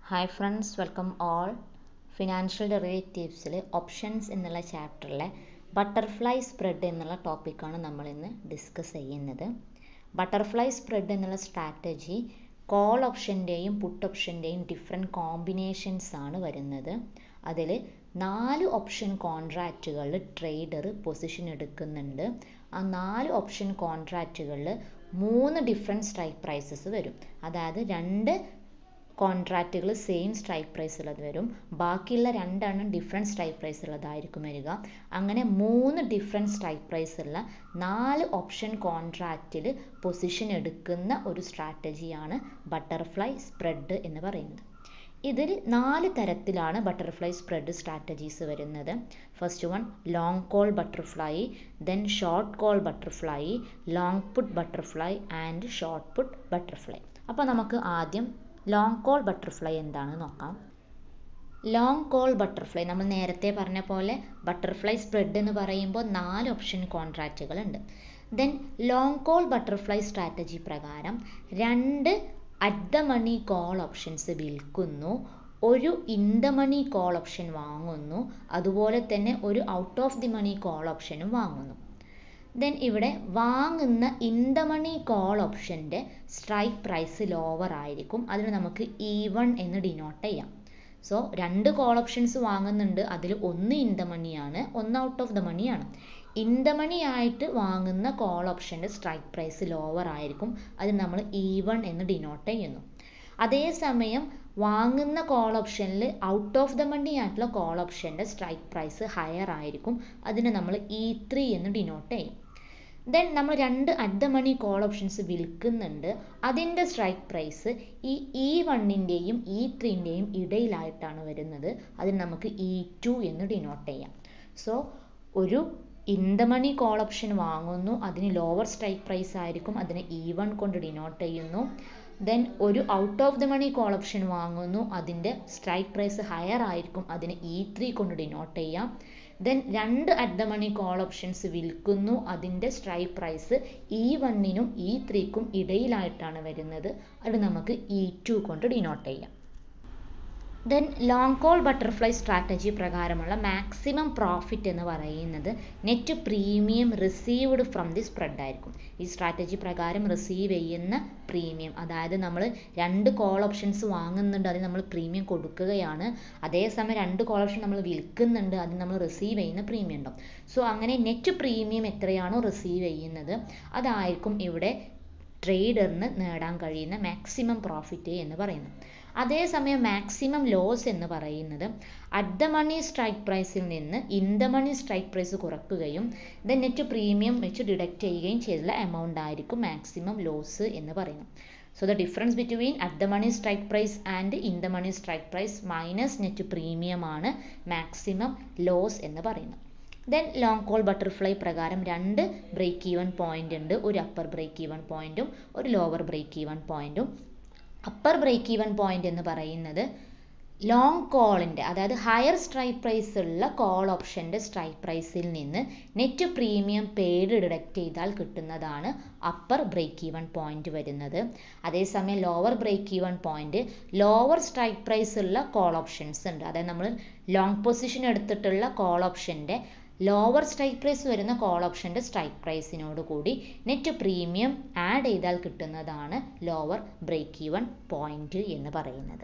hi friends welcome all financial ഡെറിവേറ്റീവ്സിൽ options എന്നുള്ള ചാപ്റ്ററിലെ ബട്ടർഫ്ലൈ സ്പ്രെഡ് എന്നുള്ള ടോപ്പിക്കാണ് നമ്മൾ ഇന്ന് ഡിസ്കസ് ചെയ്യുന്നത് ബട്ടർഫ്ലൈ സ്പ്രെഡ് എന്നുള്ള സ്ട്രാറ്റജി കോൾ ഓപ്ഷൻ്റെയും പുട്ട് ഓപ്ഷൻ്റെയും ഡിഫറെൻറ്റ് കോമ്പിനേഷൻസ് ആണ് വരുന്നത് അതിൽ നാല് ഓപ്ഷൻ കോൺട്രാക്റ്റുകളിൽ ട്രേഡർ പൊസിഷൻ എടുക്കുന്നുണ്ട് ആ നാല് ഓപ്ഷൻ കോൺട്രാക്റ്റുകളിൽ മൂന്ന് ഡിഫറെൻറ്റ് സ്ട്രൈക്ക് പ്രൈസസ് വരും അതായത് രണ്ട് കോൺട്രാക്റ്റുകൾ സെയിം സ്ട്രൈക്ക് പ്രൈസ് ഉള്ളത് വരും ബാക്കിയുള്ള രണ്ടെണ്ണം ഡിഫറെൻറ്റ് സ്ട്രൈക്ക് പ്രൈസ് ഉള്ളതായിരിക്കും വരിക അങ്ങനെ മൂന്ന് ഡിഫറെൻറ്റ് സ്ട്രൈക്ക് പ്രൈസ് ഉള്ള നാല് ഓപ്ഷൻ കോൺട്രാക്റ്റിൽ പൊസിഷൻ എടുക്കുന്ന ഒരു സ്ട്രാറ്റജിയാണ് ബട്ടർഫ്ലൈ സ്പ്രെഡ് എന്ന് പറയുന്നത് ഇതിൽ നാല് തരത്തിലാണ് ബട്ടർഫ്ലൈ സ്പ്രെഡ് സ്ട്രാറ്റജീസ് വരുന്നത് first one long call butterfly then short call butterfly long put butterfly and short put butterfly അപ്പോൾ നമുക്ക് ആദ്യം ലോങ് കോൾ ബട്ടർഫ്ലൈ എന്താണെന്ന് നോക്കാം ലോങ് കോൾ ബട്ടർഫ്ലൈ നമ്മൾ നേരത്തെ പറഞ്ഞ പോലെ ബട്ടർഫ്ലൈ സ്പ്രെഡ് എന്ന് പറയുമ്പോൾ നാല് ഓപ്ഷൻ കോൺട്രാക്റ്റുകൾ ഉണ്ട് then long call butterfly strategy പ്രകാരം രണ്ട് at the money call options വിൽക്കുന്നു ഒരു in the money call option വാങ്ങുന്നു അതുപോലെ തന്നെ ഒരു out of the money call ഓപ്ഷനും വാങ്ങുന്നു ദെൻ ഇവിടെ വാങ്ങുന്ന ഇൻ ദ മണി കോൾ ഓപ്ഷൻ്റെ സ്ട്രൈക്ക് പ്രൈസ് ലോവർ ആയിരിക്കും അതിന് നമുക്ക് ഇ വൺ എന്ന് ഡിനോട്ട് ചെയ്യാം സോ രണ്ട് കോൾ ഓപ്ഷൻസ് വാങ്ങുന്നുണ്ട് അതിൽ ഒന്ന് ഇൻ ദ മണിയാണ് ഒന്ന് ഔട്ട് ഓഫ് ദ മണിയാണ് ഇൻ ദ മണി ആയിട്ട് വാങ്ങുന്ന കോൾ ഓപ്ഷൻ്റെ സ്ട്രൈക്ക് പ്രൈസ് ലോവർ ആയിരിക്കും അത് നമ്മൾ ഇ വൺ എന്ന് ഡിനോട്ട് ചെയ്യുന്നു അതേസമയം വാങ്ങുന്ന കോൾ ഓപ്ഷനിൽ ഔട്ട് ഓഫ് ദ മണി ആയിട്ടുള്ള കോൾ ഓപ്ഷൻ്റെ സ്ട്രൈക്ക് പ്രൈസ് ഹയർ ആയിരിക്കും അതിന് നമ്മൾ ഇ ത്രീ എന്ന് ഡിനോട്ട് ചെയ്യും ദെൻ നമ്മൾ രണ്ട് at the money call options വിൽക്കുന്നുണ്ട് അതിൻ്റെ സ്ട്രൈക്ക് പ്രൈസ് ഈ ഇ വണ്ണിൻ്റെയും ഇ ത്രീൻ്റെയും ഇടയിലായിട്ടാണ് വരുന്നത് അതിന് നമുക്ക് ഇ ടു എന്ന് ഡിനോട്ട് ചെയ്യാം സോ ഒരു in the money call option വാങ്ങുന്നു അതിന് ലോവർ സ്ട്രൈക്ക് പ്രൈസ് ആയിരിക്കും അതിനെ ഇ വൺ കൊണ്ട് ഡിനോട്ട് ചെയ്യുന്നു ദെൻ ഒരു out of the money call option വാങ്ങുന്നു അതിൻ്റെ സ്ട്രൈക്ക് പ്രൈസ് ഹയർ ആയിരിക്കും അതിന് ഇ ത്രീ കൊണ്ട് ഡിനോട്ട് ചെയ്യാം ദെൻ രണ്ട് at the money call options വിൽക്കുന്നു അതിൻ്റെ സ്ട്രൈക്ക് പ്രൈസ് ഇ വണ്ണിനും ഇ ത്രീക്കും ഇടയിലായിട്ടാണ് വരുന്നത് അത് നമുക്ക് ഇ ടു കൊണ്ട് ഡിനോട്ട് ചെയ്യാം then long call butterfly strategy പ്രകാരമുള്ള മാക്സിമം പ്രോഫിറ്റ് എന്ന് പറയുന്നത് net premium received from the spread ആയിരിക്കും ഈ സ്ട്രാറ്റജി പ്രകാരം റിസീവ് ചെയ്യുന്ന പ്രീമിയം അതായത് നമ്മൾ രണ്ട് കോൾ ഓപ്ഷൻസ് വാങ്ങുന്നുണ്ട് അതിന് നമ്മൾ പ്രീമിയം കൊടുക്കുകയാണ് അതേസമയം രണ്ട് കോൾ ഓപ്ഷൻ നമ്മൾ വിൽക്കുന്നുണ്ട് അതിന് നമ്മൾ റിസീവ് ചെയ്യുന്ന പ്രീമിയം ഉണ്ടാവും സോ അങ്ങനെ നെറ്റ് പ്രീമിയം എത്രയാണോ റിസീവ് ചെയ്യുന്നത് അതായിരിക്കും ഇവിടെ ട്രേഡറിന് നേടാൻ കഴിയുന്ന മാക്സിമം പ്രോഫിറ്റ് എന്ന് പറയുന്നത് അതേസമയം മാക്സിമം ലോസ് എന്ന് പറയുന്നത് അറ്റ് ദ മണി സ്ട്രൈക്ക് പ്രൈസിൽ നിന്ന് in the money strike price കുറക്കുകയും ദെൻ നെറ്റ് പ്രീമിയം വെച്ച് ഡിഡക്റ്റ് ചെയ്യുകയും ചെയ്തുള്ള എമൗണ്ട് ആയിരിക്കും മാക്സിമം ലോസ് എന്ന് പറയുന്നത് so the difference between at the money strike price and in the money strike price minus net premium ആണ് മാക്സിമം ലോസ് എന്ന് പറയുന്നത് ദെൻ ലോങ് കോൾ ബട്ടർഫ്ലൈ പ്രകാരം രണ്ട് ബ്രേക്ക് ഈവൻ പോയിന്റ് ഉണ്ട് ഒരു അപ്പർ ബ്രേക്ക് ഈവൻ പോയിന്റും ഒരു ലോവർ ബ്രേക്ക് ഈവൻ പോയിന്റും അപ്പർ ബ്രേക്ക് ഈവൻ പോയിന്റ് എന്ന് പറയുന്നത് ലോങ് കോളിൻ്റെ അതായത് ഹയർ സ്ട്രൈക്ക് പ്രൈസ് ഉള്ള കോൾ ഓപ്ഷൻ്റെ സ്ട്രൈക്ക് പ്രൈസിൽ നിന്ന് നെറ്റ് പ്രീമിയം പെയ്ഡ് ഡിഡക്റ്റ് ചെയ്താൽ കിട്ടുന്നതാണ് അപ്പർ ബ്രേക്ക് ഈവൻ പോയിന്റ് വരുന്നത് അതേസമയം lower break even point lower strike price ഉള്ള കോൾ ഓപ്ഷൻസ് ഉണ്ട് അതായത് നമ്മൾ ലോങ് പൊസിഷൻ എടുത്തിട്ടുള്ള കോൾ ഓപ്ഷൻ്റെ ലോവർ സ്ട്രൈക്ക് പ്രൈസ് വരുന്ന കോൾ ഓപ്ഷൻ്റെ സ്ട്രൈക്ക് പ്രൈസിനോട് കൂടി നെറ്റ് പ്രീമിയം ആഡ് ചെയ്താൽ കിട്ടുന്നതാണ് ലോവർ ബ്രേക്ക് ഈവൻ പോയിന്റ് എന്ന് പറയുന്നത്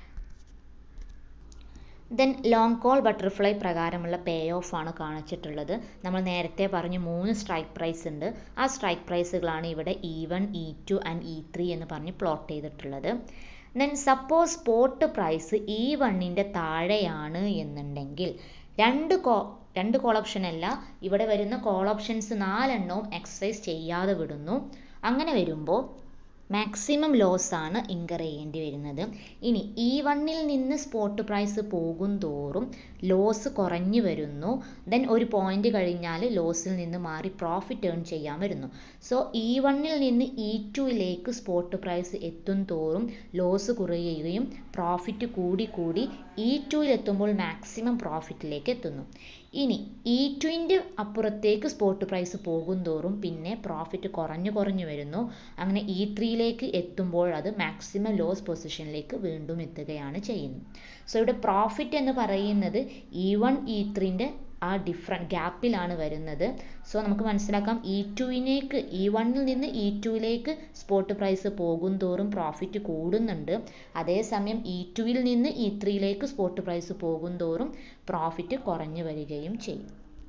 ദെൻ ലോങ് കോൾ ബട്ടർഫ്ലൈ പ്രകാരമുള്ള പേ ഓഫ് ആണ് കാണിച്ചിട്ടുള്ളത് നമ്മൾ നേരത്തെ പറഞ്ഞു മൂന്ന് സ്ട്രൈക്ക് പ്രൈസ് ഉണ്ട് ആ സ്ട്രൈക്ക് പ്രൈസുകളാണ് ഇവിടെ E one E two and E three എന്ന് പറഞ്ഞ് പ്ലോട്ട് ചെയ്തിട്ടുള്ളത് then suppose spot price E വണ്ണിൻ്റെ താഴെയാണ് എന്നുണ്ടെങ്കിൽ രണ്ട് കോ രണ്ട് കോൾ ഓപ്ഷൻ അല്ല ഇവിടെ വരുന്ന കോൾ ഓപ്ഷൻസ് നാലെണ്ണവും എക്സസൈസ് ചെയ്യാതെ വിടുന്നു അങ്ങനെ വരുമ്പോൾ മാക്സിമം ലോസ് ആണ് ഇൻകർ ചെയ്യേണ്ടി വരുന്നത് ഇനി ഇ വണ്ണിൽ നിന്ന് സ്പോട്ട് പ്രൈസ് പോകും തോറും ലോസ് കുറഞ്ഞു വരുന്നു ദെൻ ഒരു പോയിന്റ് കഴിഞ്ഞാൽ ലോസിൽ നിന്ന് മാറി പ്രോഫിറ്റ് ഏൺ ചെയ്യാൻ വരുന്നു സോ ഇ വണ്ണിൽ നിന്ന് ഇ ടുവിലേക്ക് സ്പോട്ട് പ്രൈസ് എത്തും തോറും ലോസ് കുറയുകയും പ്രോഫിറ്റ് കൂടി കൂടി ഇ ടുവിൽ എത്തുമ്പോൾ മാക്സിമം പ്രോഫിറ്റിലേക്ക് എത്തുന്നു ഇനി ഇ ടുവിൻ്റെ അപ്പുറത്തേക്ക് സ്പോട്ട് പ്രൈസ് പോകുന്തോറും പിന്നെ പ്രോഫിറ്റ് കുറഞ്ഞു കുറഞ്ഞു വരുന്നു അങ്ങനെ ഇ ത്രീയിലേക്ക് എത്തുമ്പോൾ അത് മാക്സിമം ലോസ് പൊസിഷനിലേക്ക് വീണ്ടും എത്തുകയാണ് ചെയ്യുന്നത് സോ ഇവിടെ പ്രോഫിറ്റ് എന്ന് പറയുന്നത് ഇ വൺ ഇ ത്രീൻ്റെ ആ ഡിഫറെൻറ്റ് ഗ്യാപ്പിലാണ് വരുന്നത് സോ നമുക്ക് മനസ്സിലാക്കാം ഇ ടുവിനേക്ക് ഇ വണ്ണിൽ നിന്ന് ഇ ടുവിലേക്ക് സ്പോട്ട് പ്രൈസ് പോകും തോറും പ്രോഫിറ്റ് കൂടുന്നുണ്ട് അതേസമയം ഇ ടുവിൽ നിന്ന് ഇ ത്രീയിലേക്ക് സ്പോട്ട് പ്രൈസ് പോകും തോറും പ്രോഫിറ്റ് കുറഞ്ഞു വരികയും ചെയ്യും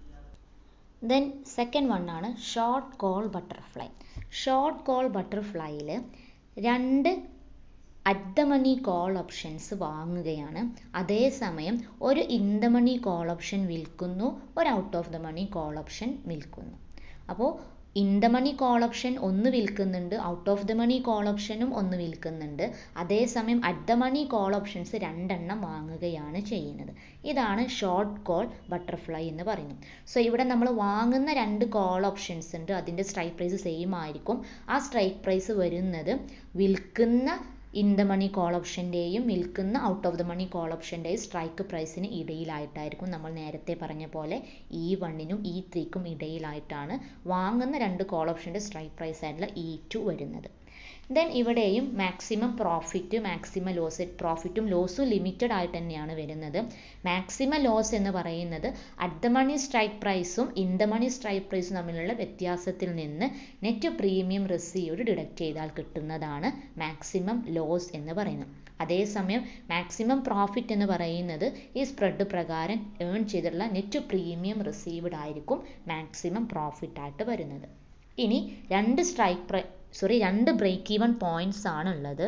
ദെൻ സെക്കൻഡ് വൺ ആണ് short call butterfly short call ബട്ടർഫ്ലൈയിൽ രണ്ട് at the money call options വാങ്ങുകയാണ് അതേസമയം ഒരു in the money call option വിൽക്കുന്നു ഒരു out of the money call option വിൽക്കുന്നു അപ്പോൾ in the money call option ഒന്ന് വിൽക്കുന്നുണ്ട് out of the money call ഓപ്ഷനും ഒന്ന് വിൽക്കുന്നുണ്ട് അതേസമയം at the money call options രണ്ടെണ്ണം വാങ്ങുകയാണ് ചെയ്യുന്നത് ഇതാണ് ഷോർട്ട് കോൾ ബട്ടർഫ്ലൈ എന്ന് പറയുന്നത് സോ ഇവിടെ നമ്മൾ വാങ്ങുന്ന രണ്ട് കോൾ ഓപ്ഷൻസ് ഉണ്ട് അതിൻ്റെ സ്ട്രൈക്ക് പ്രൈസ് സെയിം ആയിരിക്കും ആ സ്ട്രൈക്ക് പ്രൈസ് വരുന്നത് വിൽക്കുന്ന ഇൻ ദ മണി കോൾ ഓപ്ഷൻ്റെയും വിൽക്കുന്ന out of the money call ഓപ്ഷൻ്റെയും സ്ട്രൈക്ക് പ്രൈസിന് ഇടയിലായിട്ടായിരിക്കും നമ്മൾ നേരത്തെ പറഞ്ഞ പോലെ ഇ വണ്ണിനും ഇ ത്രീക്കും ഇടയിലായിട്ടാണ് വാങ്ങുന്ന രണ്ട് കോൾ ഓപ്ഷൻ്റെ സ്ട്രൈക്ക് പ്രൈസ് ആയിട്ടുള്ള ഇ ടു വരുന്നത് ദെൻ ഇവിടെയും മാക്സിമം പ്രോഫിറ്റ് മാക്സിമം ലോസ് പ്രോഫിറ്റും ലോസും ലിമിറ്റഡ് ആയിട്ട് തന്നെയാണ് വരുന്നത് മാക്സിമം ലോസ് എന്ന് പറയുന്നത് അറ്റ് ദ മണി സ്ട്രൈക്ക് പ്രൈസും ഇൻ ദ മണി സ്ട്രൈക്ക് പ്രൈസും തമ്മിലുള്ള വ്യത്യാസത്തിൽ നിന്ന് നെറ്റ് പ്രീമിയം റിസീവ്ഡ് ഡിഡക്റ്റ് ചെയ്താൽ കിട്ടുന്നതാണ് മാക്സിമം ലോസ് എന്ന് പറയുന്നത് അതേസമയം മാക്സിമം പ്രോഫിറ്റ് എന്ന് പറയുന്നത് ഈ സ്പ്രെഡ് പ്രകാരം ഏൺ ചെയ്തിട്ടുള്ള നെറ്റ് പ്രീമിയം റിസീവ്ഡ് ആയിരിക്കും മാക്സിമം പ്രോഫിറ്റ് ആയിട്ട് വരുന്നത് ഇനി രണ്ട് സ്ട്രൈക്ക് പ്രൈ സോറി രണ്ട് ബ്രേക്ക് ഈവൻ പോയിന്റ്സ് ആണ് ഉള്ളത്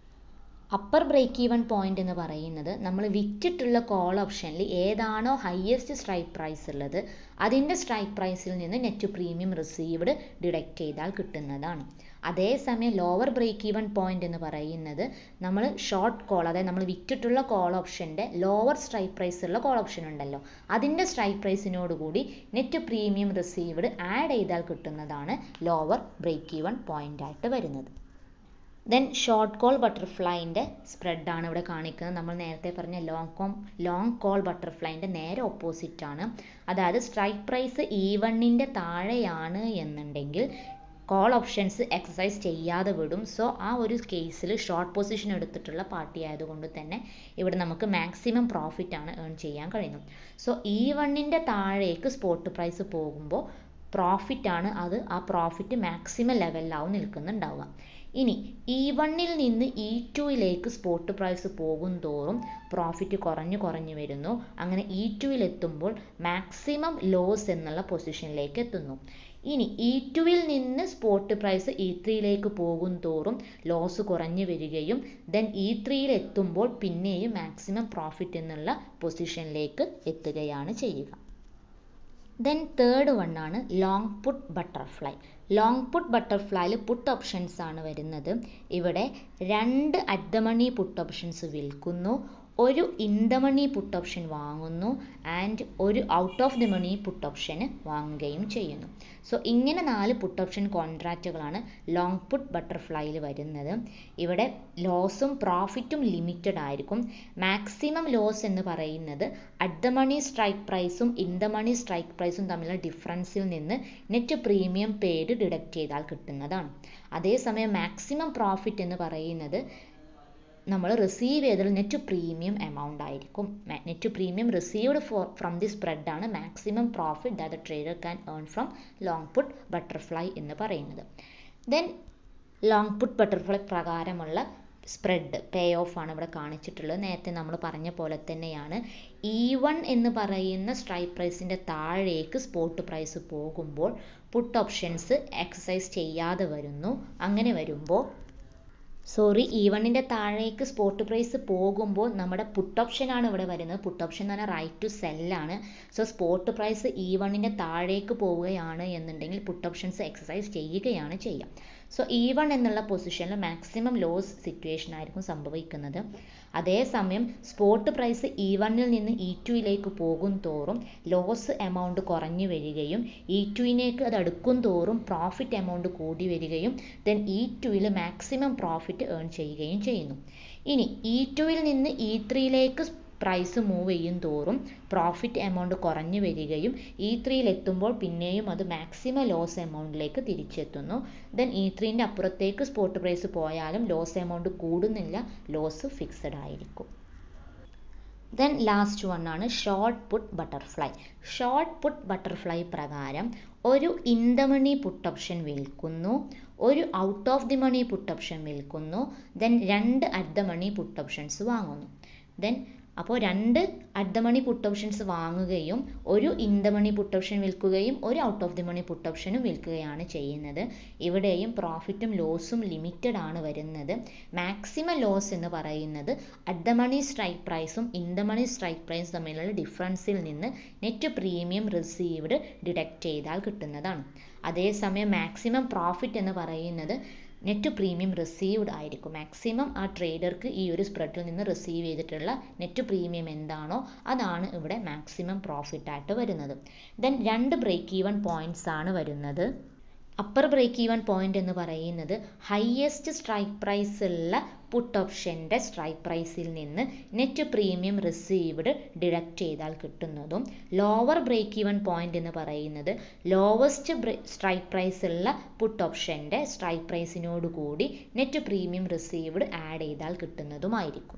അപ്പർ ബ്രേക്ക് ഈവൻ പോയിന്റ് എന്ന് പറയുന്നത് നമ്മൾ വിറ്റിട്ടുള്ള കോൾ ഓപ്ഷനിൽ ഏതാണോ ഹയസ്റ്റ് സ്ട്രൈക്ക് പ്രൈസ് ഉള്ളത് അതിൻ്റെ സ്ട്രൈക്ക് പ്രൈസിൽ നിന്ന് നെറ്റ് പ്രീമിയം റിസീവ്ഡ് ഡിഡക്റ്റ് ചെയ്താൽ കിട്ടുന്നതാണ് അതേസമയം ലോവർ ബ്രേക്ക് ഈവൻ പോയിന്റ് എന്ന് പറയുന്നത് നമ്മൾ ഷോർട്ട് കോൾ അതായത് നമ്മൾ വിറ്റിട്ടുള്ള കോൾ ഓപ്ഷൻ്റെ ലോവർ സ്ട്രൈക്ക് പ്രൈസ് ഉള്ള കോൾ ഓപ്ഷൻ ഉണ്ടല്ലോ അതിൻ്റെ സ്ട്രൈക്ക് പ്രൈസിനോട് കൂടി നെറ്റ് പ്രീമിയം റിസീവ്ഡ് ആഡ് ചെയ്താൽ കിട്ടുന്നതാണ് ലോവർ ബ്രേക്ക് ഈവൻ പോയിന്റ് ആയിട്ട് വരുന്നത് ദെൻ ഷോർട്ട് കോൾ ബട്ടർഫ്ലൈൻ്റെ സ്പ്രെഡാണ് ഇവിടെ കാണിക്കുന്നത് നമ്മൾ നേരത്തെ പറഞ്ഞ ലോങ് കോം ലോങ് കോൾ ബട്ടർഫ്ലൈൻ്റെ നേരെ ഓപ്പോസിറ്റ് ആണ് അതായത് സ്ട്രൈക്ക് പ്രൈസ് ഇ വണ്ണിൻ്റെ താഴെയാണ് എന്നുണ്ടെങ്കിൽ കോൾ ഓപ്ഷൻസ് എക്സസൈസ് ചെയ്യാതെ വിടും സോ ആ ഒരു കേസിൽ ഷോർട്ട് പൊസിഷൻ എടുത്തിട്ടുള്ള പാർട്ടി ആയതുകൊണ്ട് തന്നെ ഇവിടെ നമുക്ക് മാക്സിമം പ്രോഫിറ്റ് ആണ് ഏൺ ചെയ്യാൻ കഴിയുന്നത് സോ ഇ വണ്ണിൻ്റെ താഴേക്ക് സ്പോട്ട് പ്രൈസ് പോകുമ്പോൾ പ്രോഫിറ്റ് ആണ് അത് ആ പ്രോഫിറ്റ് മാക്സിമം ലെവലിലാവും നിൽക്കുന്നുണ്ടാവുക ഇനി ഇ വണ്ണിൽ നിന്ന് ഇ ടുവിലേക്ക് സ്പോട്ട് പ്രൈസ് പോകും തോറും പ്രോഫിറ്റ് കുറഞ്ഞു കുറഞ്ഞു വരുന്നു അങ്ങനെ ഇ ടുവിൽ എത്തുമ്പോൾ മാക്സിമം ലോസ് എന്നുള്ള പൊസിഷനിലേക്ക് എത്തുന്നു ഇനി ഇ ടുവിൽ നിന്ന് സ്പോട്ട് പ്രൈസ് ഇ ത്രീയിലേക്ക് പോകും തോറും ലോസ് കുറഞ്ഞു വരികയും ദെൻ ഇ ത്രീയിൽ എത്തുമ്പോൾ പിന്നെയും മാക്സിമം പ്രോഫിറ്റ് എന്നുള്ള പൊസിഷനിലേക്ക് എത്തുകയാണ് ചെയ്യുക ദെൻ തേർഡ് വൺ ആണ് long put butterfly long put ബട്ടർഫ്ലൈയിൽ പുട്ട് ഓപ്ഷൻസ് ആണ് വരുന്നത് ഇവിടെ രണ്ട് at the money put options വിൽക്കുന്നു ഒരു in the money put option വാങ്ങുന്നു ആൻഡ് ഒരു out of the money put ഓപ്ഷന് വാങ്ങുകയും ചെയ്യുന്നു സോ ഇങ്ങനെ നാല് പുട്ട് ഓപ്ഷൻ കോൺട്രാക്റ്റുകളാണ് ലോങ് പുട്ട് ബട്ടർഫ്ലൈയിൽ വരുന്നത് ഇവിടെ ലോസും പ്രോഫിറ്റും ലിമിറ്റഡ് ആയിരിക്കും മാക്സിമം ലോസ് എന്ന് പറയുന്നത് അറ്റ് ദ മണി സ്ട്രൈക്ക് പ്രൈസും ഇൻ ദ മണി സ്ട്രൈക്ക് പ്രൈസും തമ്മിലുള്ള ഡിഫറൻസിൽ നിന്ന് നെറ്റ് പ്രീമിയം പെയ്ഡ് ഡിഡക്റ്റ് ചെയ്താൽ കിട്ടുന്നതാണ് അതേസമയം മാക്സിമം പ്രോഫിറ്റ് എന്ന് പറയുന്നത് നമ്മൾ റിസീവ് ചെയ്തത് നെറ്റ് പ്രീമിയം എമൗണ്ട് ആയിരിക്കും net premium received for from the spread ആണ് maximum profit that the trader can earn from long put butterfly എന്ന് പറയുന്നത് ദെൻ ലോങ് പുട്ട് ബട്ടർഫ്ലൈ പ്രകാരമുള്ള സ്പ്രെഡ് പേ ഓഫ് ആണ് ഇവിടെ കാണിച്ചിട്ടുള്ളത് നേരത്തെ നമ്മൾ പറഞ്ഞ പോലെ തന്നെയാണ് ഇ വൺ എന്ന് പറയുന്ന സ്ട്രൈക്ക് പ്രൈസിൻ്റെ താഴേക്ക് സ്പോട്ട് പ്രൈസ് പോകുമ്പോൾ പുട്ട് ഓപ്ഷൻസ് എക്സസൈസ് ചെയ്യാതെ വരുന്നു അങ്ങനെ വരുമ്പോൾ സോറി ഇ വണ്ണിൻ്റെ താഴേക്ക് സ്പോട്ട് പ്രൈസ് പോകുമ്പോൾ നമ്മുടെ പുട്ട് ഓപ്ഷനാണ് ഇവിടെ വരുന്നത് പുട്ട് ഓപ്ഷൻ എന്ന് പറഞ്ഞാൽ റൈറ്റ് ടു സെല്ലാണ് സോ സ്പോട്ട് പ്രൈസ് ഇ വണ്ണിൻ്റെ താഴേക്ക് പോവുകയാണ് എന്നുണ്ടെങ്കിൽ പുട്ട് ഓപ്ഷൻസ് എക്സസൈസ് ചെയ്യുകയാണ് ചെയ്യുക സോ ഇ വൺ എന്നുള്ള പൊസിഷനിൽ മാക്സിമം ലോസ് സിറ്റുവേഷൻ ആയിരിക്കും സംഭവിക്കുന്നത് അതേസമയം സ്പോട്ട് പ്രൈസ് ഇ വണ്ണിൽ നിന്ന് ഇ ടുയിലേക്ക് പോകും തോറും ലോസ് എമൗണ്ട് കുറഞ്ഞു വരികയും ഇ ടുവിനേക്ക് അത് അടുക്കും തോറും പ്രോഫിറ്റ് എമൗണ്ട് കൂടി വരികയും ദെൻ ഇ ടുവിൽ മാക്സിമം പ്രോഫിറ്റ് ഏൺ ചെയ്യുകയും ചെയ്യുന്നു ഇനി ഇ ടുവിൽ നിന്ന് ഇ ത്രീയിലേക്ക് പ്രൈസ് മൂവ് ചെയ്യും തോറും പ്രോഫിറ്റ് എമൗണ്ട് കുറഞ്ഞു വരികയും ഇ ത്രീയിൽ എത്തുമ്പോൾ പിന്നെയും അത് മാക്സിമം ലോസ് എമൗണ്ടിലേക്ക് തിരിച്ചെത്തുന്നു ദെൻ ഇ ത്രീൻ്റെ അപ്പുറത്തേക്ക് സ്പോട്ട് പ്രൈസ് പോയാലും ലോസ് എമൗണ്ട് കൂടുന്നില്ല ലോസ് ഫിക്സഡ് ആയിരിക്കും ദെൻ ലാസ്റ്റ് വൺ ആണ് short put butterfly short put butterfly പ്രകാരം ഒരു in the money put option വിൽക്കുന്നു ഒരു out of the money put option വിൽക്കുന്നു ദെൻ രണ്ട് at the money put options വാങ്ങുന്നു ദെൻ അപ്പോൾ രണ്ട് at the money put options വാങ്ങുകയും ഒരു in the money put option വിൽക്കുകയും ഒരു out of the money put ഓപ്ഷനും വിൽക്കുകയാണ് ചെയ്യുന്നത് ഇവിടെയും പ്രോഫിറ്റും ലോസും ലിമിറ്റഡ് ആണ് വരുന്നത് മാക്സിമം ലോസ് എന്ന് പറയുന്നത് അറ്റ് ദ മണി സ്ട്രൈക്ക് പ്രൈസും in the money strike price തമ്മിലുള്ള ഡിഫറൻസിൽ നിന്ന് നെറ്റ് പ്രീമിയം റിസീവ്ഡ് ഡിഡക്റ്റ് ചെയ്താൽ കിട്ടുന്നതാണ് അതേസമയം മാക്സിമം പ്രോഫിറ്റ് എന്ന് പറയുന്നത് നെറ്റ് പ്രീമിയം റിസീവ്ഡ് ആയിരിക്കും മാക്സിമം ആ ട്രേഡർക്ക് ഈ ഒരു സ്പ്രെഡിൽ നിന്ന് റിസീവ് ചെയ്തിട്ടുള്ള നെറ്റ് പ്രീമിയം എന്താണോ അതാണ് ഇവിടെ മാക്സിമം പ്രോഫിറ്റ് ആയിട്ട് വരുന്നത് ദെൻ രണ്ട് ബ്രേക്ക് ഈവൻ പോയിന്റ്സ് ആണ് വരുന്നത് അപ്പർ ബ്രേക്ക് ഈവൻ പോയിന്റ് എന്ന് പറയുന്നത് ഹയസ്റ്റ് സ്ട്രൈക്ക് പ്രൈസ് ഉള്ള പുട്ട് ഓപ്ഷൻ്റെ സ്ട്രൈക്ക് പ്രൈസിൽ നിന്ന് നെറ്റ് പ്രീമിയം റിസീവ്ഡ് ഡിഡക്റ്റ് ചെയ്താൽ കിട്ടുന്നതും ലോവർ ബ്രേക്ക് ഈവൻ പോയിന്റ് എന്ന് പറയുന്നത് ലോവസ്റ്റ് സ്ട്രൈക്ക് പ്രൈസ് ഉള്ള പുട്ട് ഓപ്ഷൻ്റെ സ്ട്രൈക്ക് പ്രൈസിനോട് കൂടി നെറ്റ് പ്രീമിയം റിസീവ്ഡ് ആഡ് ചെയ്താൽ കിട്ടുന്നതുമായിരിക്കും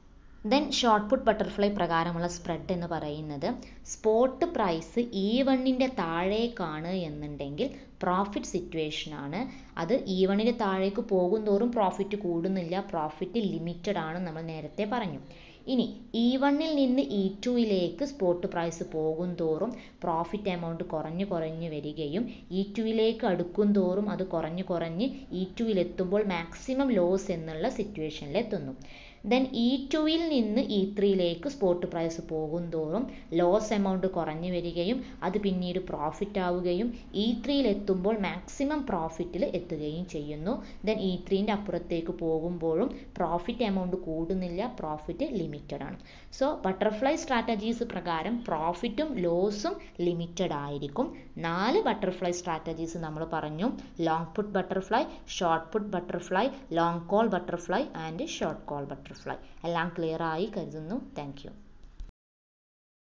ദെൻ ഷോർട്ട് പുട്ട് ബട്ടർഫ്ലൈ പ്രകാരമുള്ള സ്പ്രെഡ് എന്ന് പറയുന്നത് സ്പോട്ട് പ്രൈസ് ഈ വണ്ണിൻ്റെ താഴേക്കാണ് എന്നുണ്ടെങ്കിൽ പ്രോഫിറ്റ് സിറ്റുവേഷൻ ആണ് അത് ഈ വണ്ണിൻ്റെ താഴേക്ക് പോകും തോറും പ്രോഫിറ്റ് കൂടുന്നില്ല പ്രോഫിറ്റ് ലിമിറ്റഡ് ആണ് നമ്മൾ നേരത്തെ പറഞ്ഞു ഇനി ഇ വണ്ണിൽ നിന്ന് ഇ ടുവിലേക്ക് സ്പോട്ട് പ്രൈസ് പോകും തോറും പ്രോഫിറ്റ് എമൗണ്ട് കുറഞ്ഞു കുറഞ്ഞു വരികയും ഇ ടുവിലേക്ക് അടുക്കും തോറും അത് കുറഞ്ഞു കുറഞ്ഞ് ഇ ടുവിലെത്തുമ്പോൾ മാക്സിമം ലോസ് എന്നുള്ള സിറ്റുവേഷനിൽ എത്തുന്നു ദെൻ ഇ ടുവിൽ നിന്ന് ഇ ത്രീയിലേക്ക് സ്പോട്ട് പ്രൈസ് പോകും തോറും ലോസ് എമൗണ്ട് കുറഞ്ഞു വരികയും അത് പിന്നീട് പ്രോഫിറ്റ് ആവുകയും ഇ ത്രീയിൽ എത്തുമ്പോൾ മാക്സിമം പ്രോഫിറ്റിൽ എത്തുകയും ചെയ്യുന്നു ദെൻ ഇ ത്രീൻ്റെ അപ്പുറത്തേക്ക് പോകുമ്പോഴും പ്രോഫിറ്റ് എമൗണ്ട് കൂടുന്നില്ല പ്രോഫിറ്റ് ലിമിറ്റഡ് ആണ് സോ ബട്ടർഫ്ലൈ സ്ട്രാറ്റജീസ് പ്രകാരം പ്രോഫിറ്റും ലോസും ലിമിറ്റഡ് ആയിരിക്കും നാല് ബട്ടർഫ്ലൈ സ്ട്രാറ്റജീസ് നമ്മൾ പറഞ്ഞു long put butterfly short put butterfly long call butterfly and short call butterfly എല്ലാം ക്ലിയർ ആയി കരുതുന്നു താങ്ക് യു